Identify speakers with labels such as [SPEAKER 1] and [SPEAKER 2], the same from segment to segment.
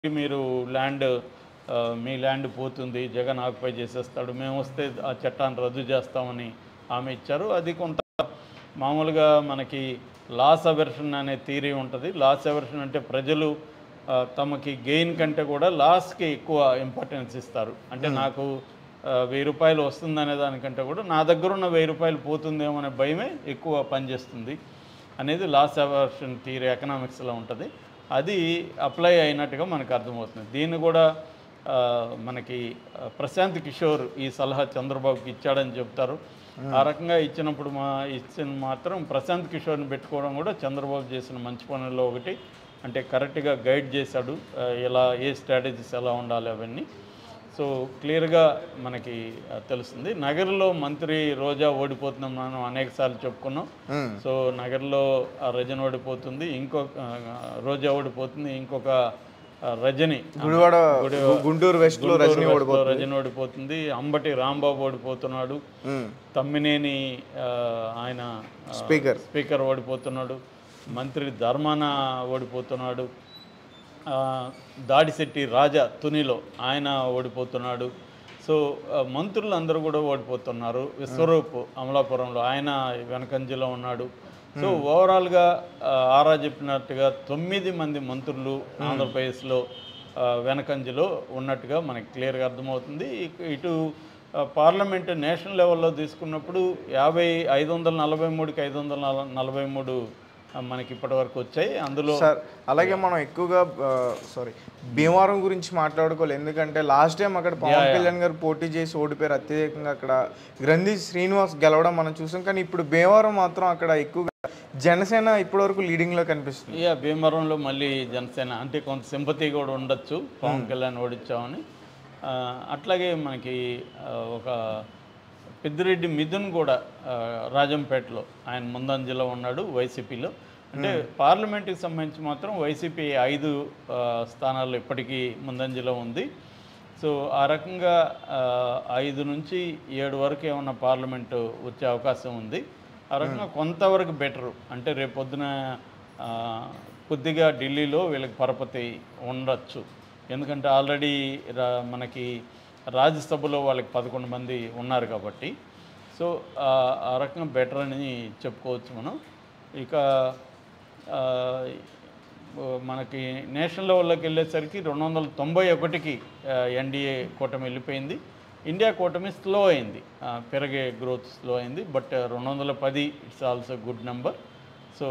[SPEAKER 1] మీరు ల్యాండ్ ఆ, మీ ల్యాండ్ పోతుంది జగన్ ఆక్యుపై చేసేస్తాడు మేము వస్తే ఆ చట్టాన్ని రద్దు చేస్తామని హామీ ఇచ్చారు అది కొంత మామూలుగా మనకి లాస్ అవర్షన్ అనే థీరీ ఉంటుంది లాస్ అవర్షన్ అంటే ప్రజలు ఆ, తమకి గెయిన్ కంటే కూడా లాస్కి ఎక్కువ ఇంపార్టెన్స్ ఇస్తారు అంటే నాకు ఆ, వెయ్యి రూపాయలు వస్తుందనే దానికంటే కూడా నా దగ్గర ఉన్న వెయ్యి రూపాయలు పోతుందేమో అనే భయమే ఎక్కువ పనిచేస్తుంది అనేది లాస్ అవర్షన్ థియరీ ఎకనామిక్స్లో ఉంటుంది అది అప్లై అయినట్టుగా మనకు అర్థమవుతుంది దీన్ని కూడా ఆ, మనకి ఆ, ప్రశాంత్ కిషోర్ ఈ సలహా చంద్రబాబుకి ఇచ్చాడని చెప్తారు ఆ రకంగా ఇచ్చినప్పుడు మా ఇచ్చిన మాత్రం ప్రశాంత్ కిషోర్ని పెట్టుకోవడం కూడా చంద్రబాబు చేసిన మంచి పనుల్లో ఒకటి అంటే కరెక్ట్గా గైడ్ చేశాడు ఆ, ఎలా ఏ స్ట్రాటజీస్ ఎలా ఉండాలి అవన్నీ సో క్లియర్గా మనకి ఆ, తెలుస్తుంది నగర్లో మంత్రి రోజా ఓడిపోతున్నాం మనం అనేక సార్లు చెప్పుకున్నాం
[SPEAKER 2] మ్మ్.
[SPEAKER 1] సో నగర్లో ఆ రజని ఓడిపోతుంది ఇంకొక ఆ, రోజా ఓడిపోతుంది ఇంకొక ఆ, రజని
[SPEAKER 2] గుడివాడ
[SPEAKER 1] గుడి-
[SPEAKER 2] గు- గుంటూరు వెస్ట్ లో
[SPEAKER 1] గుంటూరు
[SPEAKER 2] రజనీ
[SPEAKER 1] వెస్ట్లో
[SPEAKER 2] ఓడిపోతుంది
[SPEAKER 1] రజని ఓడిపోతుంది అంబటి రాంబాబు ఓడిపోతున్నాడు
[SPEAKER 2] మ్మ్.
[SPEAKER 1] తమ్మినేని ఆ, ఆయన ఆ,
[SPEAKER 2] స్పీకర్
[SPEAKER 1] స్పీకర్ ఓడిపోతున్నాడు మంత్రి ధర్మాన ఓడిపోతున్నాడు ఆ, దాడిశెట్టి రాజా తునిలో ఆయన ఓడిపోతున్నాడు సో ఆ, మంత్రులు అందరూ కూడా ఓడిపోతున్నారు విశ్వరూప్ అమలాపురంలో ఆయన వెనకంజలో ఉన్నాడు సో ఓవరాల్గా ఆ, ఆరా చెప్పినట్టుగా తొమ్మిది మంది మంత్రులు ఆంధ్రప్రదేశ్లో ఆ, వెనకంజలో ఉన్నట్టుగా మనకి క్లియర్గా అర్థమవుతుంది ఇక- ఇటు ఆ, పార్లమెంట్ నేషనల్ లెవెల్లో తీసుకున్నప్పుడు యాభై ఐదు వందల నలభై మూడుకి ఐదు వందల నల- నలభై మూడు ఆ, మనకి ఇప్పటివరకు వచ్చాయి అందులో
[SPEAKER 2] సార్ అలాగే మనం ఎక్కువగా సారీ భీమవరం గురించి మాట్లాడుకోవాలి ఎందుకంటే లాస్ట్ టైం అక్కడ పవన్ కళ్యాణ్ గారు పోటీ చేసి ఓడిపోయారు అత్యధికంగా అక్కడ గ్రంథి శ్రీనివాస్ గెలవడం మనం చూసాం కానీ ఇప్పుడు భీమవరం మాత్రం అక్కడ ఎక్కువగా జనసేన ఇప్పటివరకు లీడింగ్లో కనిపిస్తుంది
[SPEAKER 1] ఇక భీమవరంలో మళ్ళీ జనసేన అంటే కొంత సింపతి కూడా ఉండొచ్చు పవన్ కళ్యాణ్ ఓడించామని ఆ, అట్లాగే మనకి ఆ, ఒక పెద్దిరెడ్డి మిథున్ కూడా ఆ, రాజంపేటలో ఆయన ముందంజలో ఉన్నాడు వైసీపీలో అంటే పార్లమెంట్కి సంబంధించి మాత్రం వైసీపీ ఐదు ఆ, స్థానాల్లో ఇప్పటికీ ముందంజలో ఉంది సో ఆ రకంగా ఆ, ఐదు నుంచి ఏడు వరకు ఏమన్నా పార్లమెంటు వచ్చే అవకాశం ఉంది ఆ రకంగా కొంతవరకు బెటరు అంటే రేపొద్దున ఆ, కొద్దిగా ఢిల్లీలో వీళ్ళకి పరపతి ఉండొచ్చు ఎందుకంటే ఆల్రెడీ రా మనకి రాజ్యసభలో వాళ్ళకి పదకొండు మంది ఉన్నారు కాబట్టి సో ఆ ఆ రకంగా బెటర్ అని చెప్పుకోవచ్చు మనం ఇక ఆ, ఓ మనకి నేషనల్ లెవెల్లోకి వెళ్ళేసరికి రెండు వందల తొంభై ఒకటికి ఎన్డీఏ కూటమి వెళ్ళిపోయింది ఇండియా కూటమి స్లో అయింది ఆ, పెరిగే గ్రోత్ స్లో అయింది బట్ రెండు వందల పది it's also good number so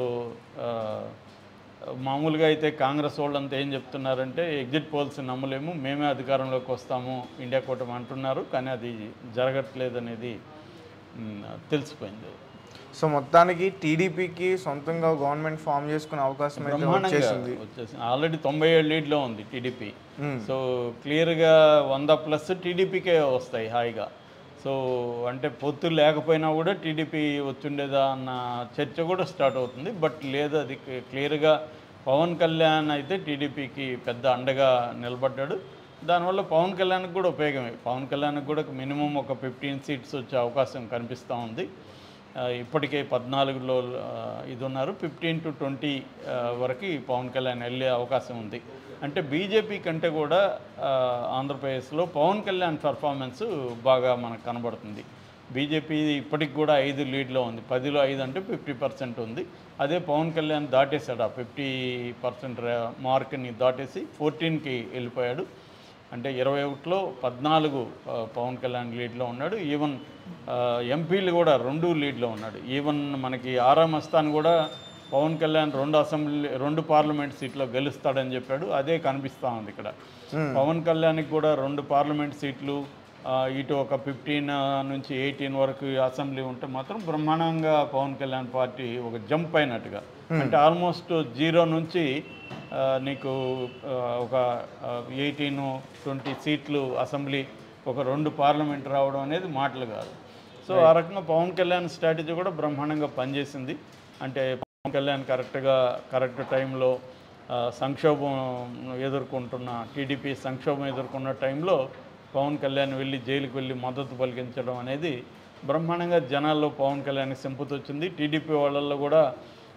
[SPEAKER 1] మామూలుగా అయితే కాంగ్రెస్ వాళ్ళంతా ఏం చెప్తున్నారంటే ఎగ్జిట్ పోల్స్ నమ్మలేము మేమే అధికారంలోకి వస్తాము ఇండియా కూటమి అంటున్నారు కానీ అది జరగట్లేదు అనేది మ్, తెలిసిపోయింది
[SPEAKER 2] సో మొత్తానికి టీడీపీకి సొంతంగా గవర్నమెంట్ ఫామ్ చేసుకునే అవకాశం అయితే
[SPEAKER 1] బ్రహ్మాండంగా
[SPEAKER 2] వచ్చేసింది
[SPEAKER 1] వచ్చేసింది ఆల్రెడీ తొంభై ఏడు లీడ్లో ఉంది టీడీపీ
[SPEAKER 2] మ్మ్.
[SPEAKER 1] సో క్లియర్గా వంద ప్లస్ టీడీపీకే వస్తాయి హాయిగా సో అంటే పొత్తు లేకపోయినా కూడా టీడీపీ వచ్చిండేదా అన్న చర్చ కూడా స్టార్ట్ అవుతుంది బట్ లేదు అది క్లియర్గా పవన్ కళ్యాణ్ అయితే టీడీపీకి పెద్ద అండగా నిలబడ్డాడు దానివల్ల పవన్ కళ్యాణ్కి కూడా ఉపయోగమే పవన్ కళ్యాణ్కి కూడా మినిమం ఒక ఫిఫ్టీన్ సీట్స్ వచ్చే అవకాశం కనిపిస్తూ ఉంది ఆ, ఇప్పటికే పద్నాలుగులో ఆ, ఇది ఉన్నారు ఫిఫ్టీన్ టు ట్వంటీ వరకు ఈ పవన్ కళ్యాణ్ వెళ్ళే అవకాశం ఉంది అంటే బీజేపీ కంటే కూడా ఆ, ఆంధ్రప్రదేశ్లో పవన్ కళ్యాణ్ పర్ఫార్మెన్స్ బాగా మనకు కనబడుతుంది బీజేపీ ఇప్పటికి కూడా ఐదు లీడ్లో ఉంది పదిలో ఐదు అంటే ఫిఫ్టీ పర్సెంట్ ఉంది అదే పవన్ కళ్యాణ్ దాటేశాడు ఆ ఫిఫ్టీ పర్సెంట్ మార్క్ని దాటేసి ఫోర్టీన్కి వెళ్ళిపోయాడు అంటే ఇరవై ఒకటిలో పద్నాలుగు ఆ, పవన్ కళ్యాణ్ లీడ్లో ఉన్నాడు ఈవెన్ ఆ, ఎంపీలు కూడా రెండు లీడ్లో ఉన్నాడు ఈవెన్ మనకి ఆరామ్ అస్థాన్ కూడా పవన్ కళ్యాణ్ రెండు అసెంబ్లీ రెండు పార్లమెంట్ సీట్లో గెలుస్తాడని చెప్పాడు అదే కనిపిస్తూ ఉంది ఇక్కడ పవన్ కళ్యాణ్కి కూడా రెండు పార్లమెంట్ సీట్లు ఆ, ఇటు ఒక ఫిఫ్టీన్ నుంచి ఎయిటీన్ వరకు అసెంబ్లీ ఉంటే మాత్రం బ్రహ్మాండంగా పవన్ కళ్యాణ్ పార్టీ ఒక జంప్ అయినట్టుగా అంటే ఆల్మోస్ట్ జీరో నుంచి ఆ, నీకు ఆ, ఒక ఎయిటీన్ ట్వంటీ సీట్లు అసెంబ్లీ ఒక రెండు పార్లమెంట్ రావడం అనేది మాటలు కాదు సో ఆ రకంగా పవన్ కళ్యాణ్ స్ట్రాటజీ కూడా బ్రహ్మాండంగా పనిచేసింది అంటే పవన్ కళ్యాణ్ కరెక్ట్గా కరెక్ట్ టైంలో ఆ, సంక్షోభం ఎదుర్కొంటున్న టీడీపీ సంక్షోభం ఎదుర్కొన్న టైంలో పవన్ కళ్యాణ్ వెళ్ళి జైలుకి వెళ్ళి మద్దతు పలికించడం అనేది బ్రహ్మాండంగా జనాల్లో పవన్ కళ్యాణ్కి సింపతి వచ్చింది టీడీపీ వాళ్ళల్లో కూడా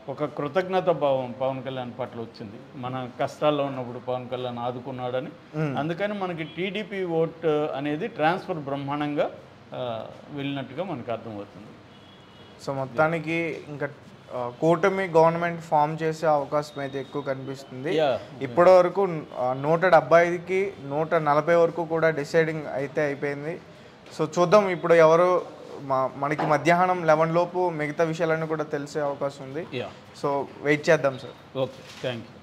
[SPEAKER 1] ఒక కృతజ్ఞత భావం పవన్ కళ్యాణ్ పట్ల వచ్చింది మన కష్టాల్లో ఉన్నప్పుడు పవన్ కళ్యాణ్ ఆదుకున్నాడని అందుకని మనకి టీడీపీ ఓట్ అనేది ట్రాన్స్ఫర్ బ్రహ్మాండంగా ఆ, వెళ్ళినట్టుగా మనకు అర్థమవుతుంది
[SPEAKER 2] సో మొత్తానికి ఇంకా ఆ, కూటమి గవర్నమెంట్ ఫామ్ చేసే అవకాశం అయితే ఎక్కువ కనిపిస్తుంది
[SPEAKER 1] Yeah.
[SPEAKER 2] ఇప్పటి వరకు ఆ, నూట డెబ్బై ఐదుకి నూట నలభై వరకు కూడా డిసైడింగ్ అయితే అయిపోయింది సో చూద్దాం ఇప్పుడు ఎవరు మా మనకి మధ్యాహ్నం లెవెన్ లోపు మిగతా విషయాలన్నీ కూడా తెలిసే అవకాశం ఉంది
[SPEAKER 1] యా
[SPEAKER 2] సో వెయిట్ చేద్దాం సార్
[SPEAKER 1] ఓకే థ్యాంక్ యూ